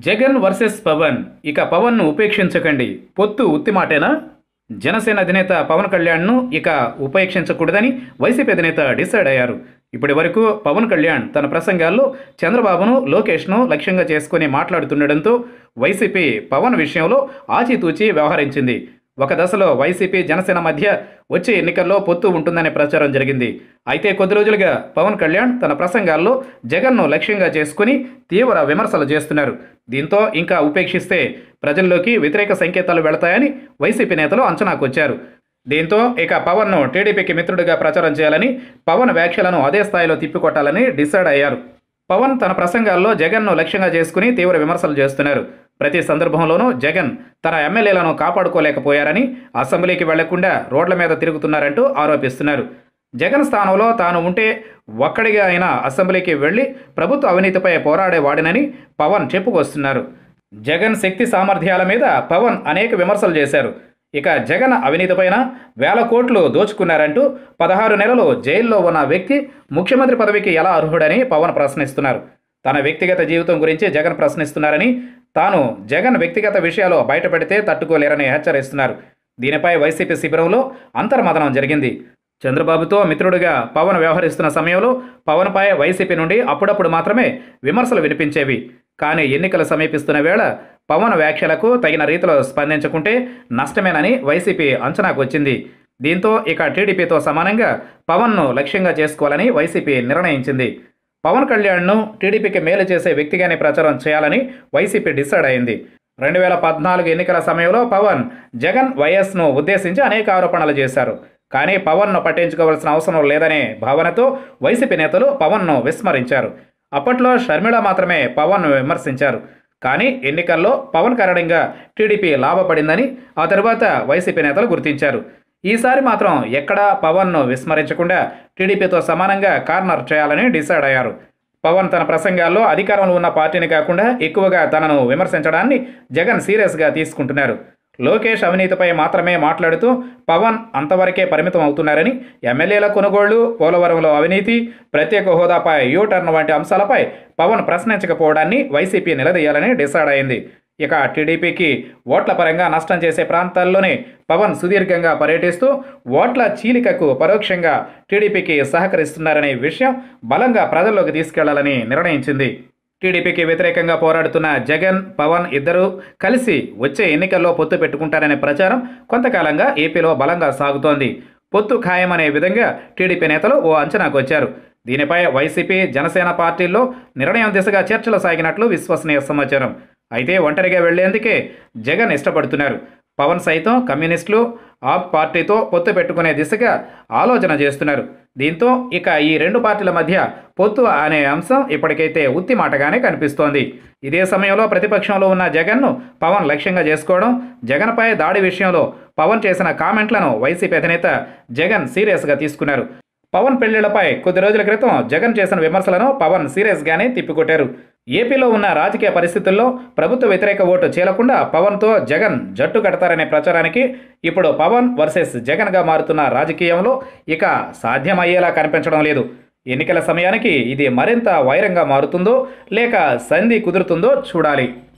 Jagan versus Pawan ఇక పవన్ను ఉపేక్షించకండి పొత్తు ఉత్తిమాటేనా జనసేన అధినేత పవన్ కళ్యాణ్ను ఇక ఉపేక్షించకూడదని వైసీపీ అధినేత డిసైడ్ అయ్యారు ఇప్పటి వరకు పవన్ కళ్యాణ్ తన ప్రసంగాల్లో చంద్రబాబును లోకేష్ను లక్ష్యంగా చేసుకుని మాట్లాడుతుండడంతో వైసీపీ పవన్ విషయంలో ఆచితూచి వ్యవహరించింది ఒక దశలో వైసీపీ జనసేన మధ్య వచ్చే ఎన్నికల్లో పొత్తు ఉంటుందనే ప్రచారం జరిగింది అయితే కొద్ది రోజులుగా పవన్ కళ్యాణ్ తన ప్రసంగాల్లో జగన్ను లక్ష్యంగా చేసుకుని తీవ్ర విమర్శలు చేస్తున్నారు దీంతో ఇంకా ఉపేక్షిస్తే ప్రజల్లోకి వ్యతిరేక సంకేతాలు వెళతాయని వైసీపీ నేతలు అంచనాకొచ్చారు దీంతో ఇక పవన్ను టీడీపీకి మిత్రుడిగా ప్రచారం చేయాలని పవన్ వ్యాఖ్యలను అదే స్థాయిలో తిప్పికొట్టాలని డిసైడ్ అయ్యారు పవన్ తన ప్రసంగాల్లో జగన్ను లక్ష్యంగా చేసుకుని తీవ్ర విమర్శలు చేస్తున్నారు ప్రతి సందర్భంలోనూ జగన్ తన ఎమ్మెల్యేలను కాపాడుకోలేకపోయారని అసెంబ్లీకి వెళ్లకుండా రోడ్ల మీద తిరుగుతున్నారంటూ ఆరోపిస్తున్నారు జగన్ స్థానంలో తాను ఉంటే ఒక్కడిగా అయినా అసెంబ్లీకి వెళ్లి ప్రభుత్వ అవినీతిపై పోరాడేవాడినని పవన్ చెప్పుకొస్తున్నారు జగన్ శక్తి సామర్థ్యాల మీద పవన్ అనేక విమర్శలు చేశారు ఇక జగన్ అవినీతిపైన వేల కోట్లు దోచుకున్నారంటూ పదహారు నెలలు జైల్లో ఉన్న వ్యక్తి ముఖ్యమంత్రి పదవికి ఎలా అర్హుడని పవన్ ప్రశ్నిస్తున్నారు తన వ్యక్తిగత జీవితం గురించి జగన్ ప్రశ్నిస్తున్నారని తాను జగన్ వ్యక్తిగత విషయాలు బయటపెడితే తట్టుకోలేరని హెచ్చరిస్తున్నారు దీనిపై వైసీపీ శిబిరంలో అంతర్మదనం జరిగింది చంద్రబాబుతో మిత్రుడిగా పవన్ వ్యవహరిస్తున్న సమయంలో పవన్పై వైసీపీ నుండి అప్పుడప్పుడు మాత్రమే విమర్శలు వినిపించేవి కానీ ఎన్నికలు సమీపిస్తున్న వేళ పవన్ వ్యాఖ్యలకు తగిన రీతిలో స్పందించకుంటే నష్టమేనని వైసీపీ అంచనాకు వచ్చింది దీంతో ఇక టీడీపీతో సమానంగా పవన్ను లక్ష్యంగా చేసుకోవాలని వైసీపీ నిర్ణయించింది పవన్ కళ్యాణ్ను టీడీపీకి మేలు చేసే వ్యక్తిగానే ప్రచారం చేయాలని వైసీపీ డిసైడ్ అయింది రెండు వేల పద్నాలుగు ఎన్నికల సమయంలో పవన్ జగన్ వైఎస్ను ఉద్దేశించి అనేక ఆరోపణలు చేశారు కానీ పవన్ను పట్టించుకోవాల్సిన అవసరం లేదనే భావనతో వైసీపీ నేతలు పవన్ను విస్మరించారు అప్పట్లో షర్మిళ మాత్రమే పవన్ను విమర్శించారు కానీ ఎన్నికల్లో పవన్ కారణంగా టీడీపీ లాభపడిందని ఆ తర్వాత వైసీపీ నేతలు గుర్తించారు ఈసారి మాత్రం ఎక్కడా పవన్ను విస్మరించకుండా టీడీపీతో సమానంగా కార్నర్ చేయాలని డిసైడ్ అయ్యారు పవన్ తన ప్రసంగాల్లో అధికారంలో ఉన్న పార్టీని కాకుండా ఎక్కువగా తనను విమర్శించడాన్ని జగన్ సీరియస్గా తీసుకుంటున్నారు లోకేష్ అవినీతిపై మాత్రమే మాట్లాడుతూ పవన్ అంతవరకే పరిమితం అవుతున్నారని ఎమ్మెల్యేల కొనుగోళ్లు పోలవరంలో అవినీతి ప్రత్యేక హోదాపై యూటర్న్ వంటి అంశాలపై పవన్ ప్రశ్నించకపోవడాన్ని వైసీపీ నిలదీయాలని డిసైడ్ అయింది ఇక టీడీపీకి ఓట్ల పరంగా నష్టం చేసే ప్రాంతాల్లోనే పవన్ సుదీర్ఘంగా పర్యటిస్తూ ఓట్ల చీలికకు పరోక్షంగా టీడీపీకి సహకరిస్తున్నారనే విషయం బలంగా ప్రజల్లోకి తీసుకెళ్లాలని నిర్ణయించింది టీడీపీకి వ్యతిరేకంగా పోరాడుతున్న జగన్ పవన్ ఇద్దరూ కలిసి వచ్చే ఎన్నికల్లో పొత్తు పెట్టుకుంటారనే ప్రచారం కొంతకాలంగా ఏపీలో బలంగా సాగుతోంది పొత్తు ఖాయమనే విధంగా టీడీపీ నేతలు ఓ అంచనాకు వచ్చారు దీనిపై వైసీపీ జనసేన పార్టీల్లో నిర్ణయం దిశగా చర్చలు సాగినట్లు విశ్వసనీయ సమాచారం అయితే ఒంటరిగా వెళ్లేందుకే జగన్ ఇష్టపడుతున్నారు పవన్ సైతం కమ్యూనిస్టులు ఆప్ పార్టీతో పొత్తు పెట్టుకునే దిశగా ఆలోచన చేస్తున్నారు దీంతో ఇక ఈ రెండు పార్టీల మధ్య పొత్తు అనే అంశం ఇప్పటికైతే ఉత్తి మాటగానే కనిపిస్తోంది ఇదే సమయంలో ప్రతిపక్షంలో ఉన్న జగన్ను పవన్ లక్ష్యంగా చేసుకోవడం జగన్పై దాడి విషయంలో పవన్ చేసిన కామెంట్లను వైసీపీ అధినేత జగన్ సీరియస్గా తీసుకున్నారు పవన్ పెళ్లిళ్లపై కొద్ది రోజుల క్రితం జగన్ చేసిన విమర్శలను పవన్ సీరియస్గానే తిప్పికొట్టారు ఏపీలో ఉన్న రాజకీయ పరిస్థితుల్లో ప్రభుత్వ వ్యతిరేక ఓటు చీలకుండా పవన్తో జగన్ జట్టు కడతారనే ప్రచారానికి ఇప్పుడు పవన్ వర్సెస్ జగన్గా మారుతున్న రాజకీయంలో ఇక సాధ్యమయ్యేలా కనిపించడం లేదు ఎన్నికల సమయానికి ఇది మరింత వైరంగా మారుతుందో లేక సంధి కుదురుతుందో చూడాలి